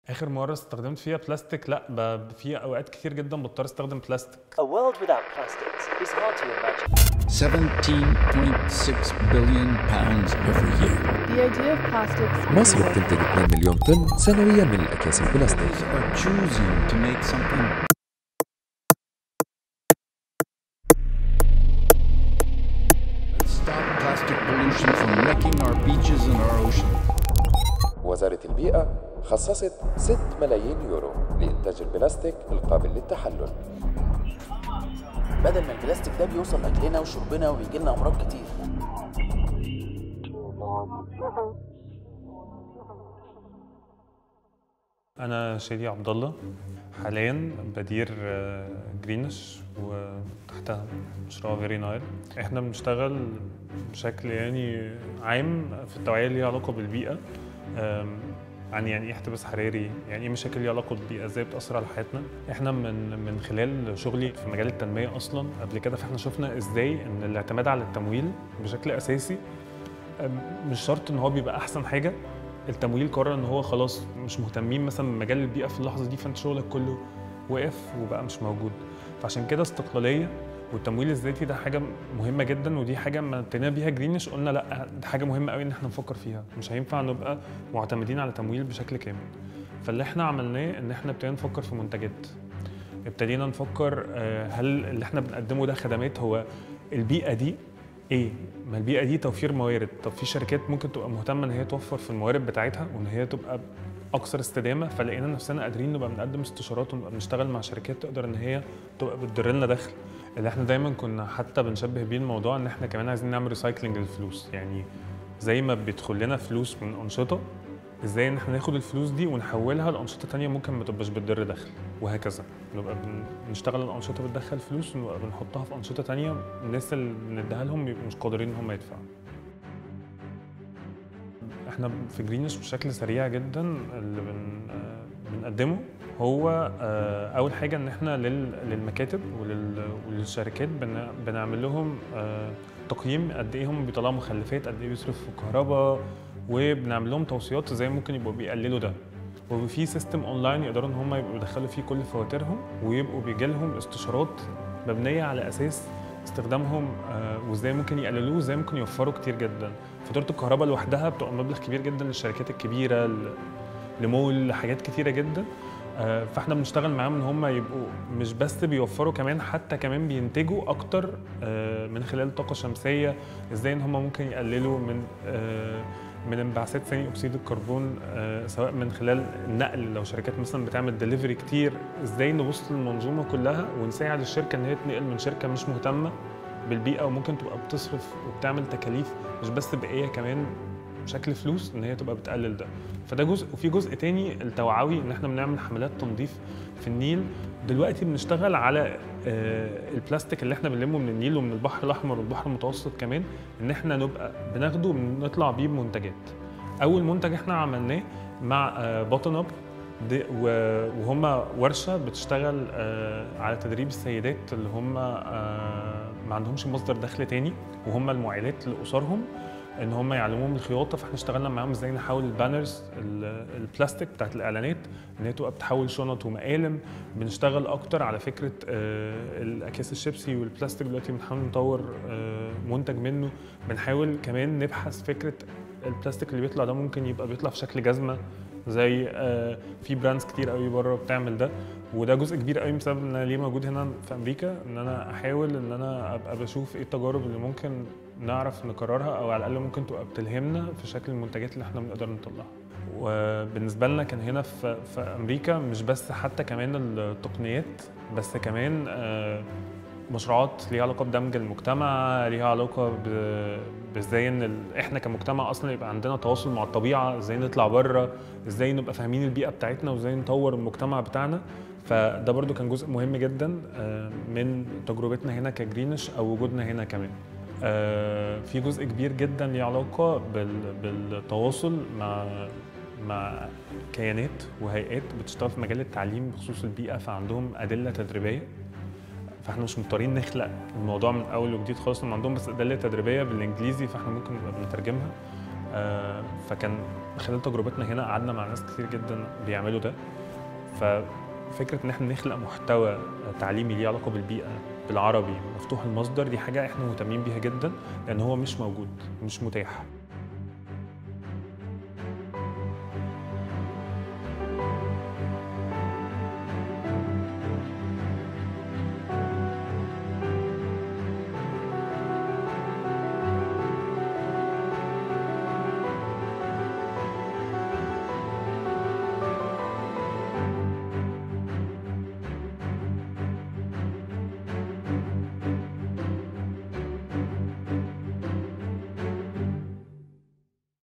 اخر مره استخدمت فيها بلاستيك لا ب- في اوقات كتير جدا بضطر استخدم بلاستيك A world without plastics is hard to imagine. 17.6 billion pounds every year. The idea of plastics مصر بتنتج 2 مليون طن سنويا من الأكياس البلاستيك Companies are choosing to make something Let's stop plastic pollution from wrecking our beaches and our oceans. وزارة البيئة خصصت 6 ملايين يورو لإنتاج البلاستيك القابل للتحلل بدل ما البلاستيك ده بيوصل اكلنا وشربنا وبيجي لنا امراض كتير انا شادي عبد الله حاليا بدير آه، جرينش وتحتها مشروع فيري نايل احنا بنشتغل بشكل يعني عام في التوعيه اللي ليها علاقه بالبيئه آم، عن يعني ايه احتباس حراري يعني ايه مشاكل ليها علاقه بالبيئه ازاي بتاثر على حياتنا احنا من من خلال شغلي في مجال التنميه اصلا قبل كده فاحنا شفنا ازاي ان الاعتماد على التمويل بشكل اساسي أم، مش شرط ان هو بيبقى احسن حاجه التمويل قرر ان هو خلاص مش مهتمين مثلا بمجال البيئه في اللحظه دي فانت شغلك كله وقف وبقى مش موجود فعشان كده استقلاليه والتمويل الذاتي ده حاجه مهمه جدا ودي حاجه ما ابتدينا بيها جرينش قلنا لا دي حاجه مهمه قوي ان احنا نفكر فيها مش هينفع نبقى معتمدين على تمويل بشكل كامل فاللي احنا عملناه ان احنا ابتدينا نفكر في منتجات ابتدينا نفكر آه، هل اللي احنا بنقدمه ده خدمات هو البيئه دي ايه؟ ما البيئه دي توفير موارد، طب في شركات ممكن تبقى مهتمه ان هي توفر في الموارد بتاعتها وان هي تبقى اكثر استدامه فلقينا نفسنا قادرين نبقى بنقدم استشارات ونبقى بنشتغل مع شركات تقدر ان هي تبقى بتدر لنا دخل اللي احنا دايما كنا حتى بنشبه بيه الموضوع ان احنا كمان عايزين نعمل ريسايكلينج للفلوس يعني زي ما بيدخل لنا فلوس من انشطه ازاي ان احنا ناخد الفلوس دي ونحولها لانشطه تانية ممكن ما تبقاش بتدر دخل وهكذا نبقى بن- بنشتغل الانشطه بتدخل فلوس ونبقى بنحطها في انشطه تانية الناس اللي بنديها لهم بيبقوا مش قادرين ان هم يدفعوا احنا في جرينش بشكل سريع جدا اللي بن آه، بنقدمه هو آه، اول حاجه ان احنا لل- للمكاتب ولل- وللشركات بن- بنعمل لهم آه، تقييم قد ايه هم بيطلعوا مخلفات قد ايه بيصرفوا في الكهرباء وبنعمل لهم توصيات ازاي ممكن يبقوا بيقللوا ده وفي في سيستم اونلاين يقدروا ان هم يبقوا يدخلوا فيه كل فواتيرهم ويبقوا بيجي لهم استشارات مبنيه على اساس استخدامهم آه، وازاي ممكن يقللوه وازاي ممكن يوفروا كتير جدا فاتوره الكهرباء لوحدها بتبقى مبلغ كبير جدا للشركات الكبيره ل- لمول لحاجات كتيره جدا آه، فاحنا بنشتغل معاهم ان هم يبقوا مش بس بيوفروا كمان حتى كمان بينتجوا اكتر آه، من خلال الطاقه الشمسيه ازاي ان هم ممكن يقللوا من آه، من انبعاثات ثاني اكسيد الكربون آه، سواء من خلال النقل لو شركات مثلا بتعمل دليفري كتير ازاي نبص للمنظومه كلها ونساعد الشركه ان هي تنقل من شركه مش مهتمه بالبيئه وممكن تبقى بتصرف وبتعمل تكاليف مش بس بيئيه كمان بشكل فلوس ان هي تبقى بتقلل ده فده جزء وفي جزء تاني التوعوي ان احنا بنعمل حملات تنظيف في النيل دلوقتي بنشتغل على آه، البلاستيك اللي احنا بنلمه من النيل ومن البحر الاحمر والبحر المتوسط كمان ان احنا نبقى بناخده ونطلع بيه بمنتجات اول منتج احنا عملناه مع بوتن اب وهم ورشه بتشتغل آه، على تدريب السيدات اللي هم آه، ما عندهمش مصدر دخل تاني وهم المعيلات لاسرهم ان هم يعلموهم الخياطه فاحنا اشتغلنا معاهم ازاي نحول البانرز ال- البلاستيك بتاعت الاعلانات ان هي تبقى بتحول شنط ومقالم بنشتغل اكتر على فكره آه، الاكياس الشيبسي والبلاستيك دلوقتي بنحاول نطور آه، منتج منه بنحاول كمان نبحث فكره البلاستيك اللي بيطلع ده ممكن يبقى بيطلع في شكل جزمه زي آه، في براندز كتير قوي بره بتعمل ده وده جزء كبير قوي بسبب ان انا ليه موجود هنا في امريكا ان انا احاول ان انا ابقى بشوف ايه التجارب اللي ممكن نعرف نكررها او على الاقل ممكن تبقى بتلهمنا في شكل المنتجات اللي احنا بنقدر نطلعها وبالنسبه لنا كان هنا في, في امريكا مش بس حتى كمان التقنيات بس كمان آه، مشروعات ليها علاقه بدمج المجتمع ليها علاقه ب- بازاي ان ال- احنا كمجتمع اصلا يبقى عندنا تواصل مع الطبيعه ازاي نطلع بره ازاي نبقى فاهمين البيئه بتاعتنا وازاي نطور المجتمع بتاعنا فده برضو كان جزء مهم جدا آه، من تجربتنا هنا كجرينش او وجودنا هنا كمان آه، في جزء كبير جدا ليه علاقه بال- بالتواصل مع مع كيانات وهيئات بتشتغل في مجال التعليم بخصوص البيئه فعندهم ادله تدريبيه فاحنا مش مضطرين نخلق الموضوع من اول وجديد خالص هم عندهم بس ادله تدريبيه بالانجليزي فاحنا ممكن نبقى بنترجمها آه، فكان خلال تجربتنا هنا قعدنا مع ناس كتير جدا بيعملوا ده ففكره ان احنا نخلق محتوى تعليمي ليه علاقه بالبيئه بالعربي مفتوح المصدر دي حاجه احنا مهتمين بيها جدا لان هو مش موجود مش متاح